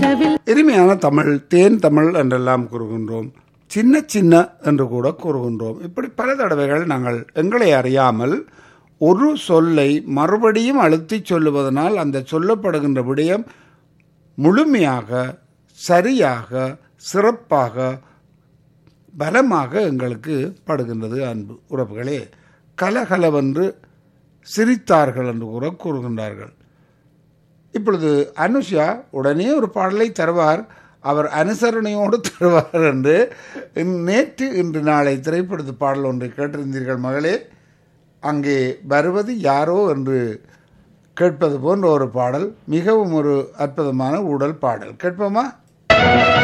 இரவில் இனிமையான தமிழ் தேன் தமிழ் என்றெல்லாம் கூறுகின்றோம் சின்ன சின்ன என்று கூட கூறுகின்றோம் இப்படி பல தடவைகள் நாங்கள் எங்களை அறியாமல் ஒரு சொல்லை மறுபடியும் அழுத்திச் சொல்லுவதனால் அந்த சொல்லப்படுகின்ற விடயம் முழுமையாக சரியாக சிறப்பாக பலமாக எங்களுக்கு படுகின்றது அன்பு உறவுகளே கலகலவென்று சிரித்தார்கள் என்று கூட கூறுகின்றார்கள் இப்பொழுது அனுஷா உடனே ஒரு பாடலை தருவார் அவர் அனுசரணையோடு தருவார் என்று இன்- நேற்று இன்று நாளை திரைப்படத்து பாடல் ஒன்றை கேட்டிருந்தீர்கள் மகளே அங்கே வருவது யாரோ என்று கேட்பது போன்ற ஒரு பாடல் மிகவும் ஒரு அற்புதமான ஊடல் பாடல் கேட்போமா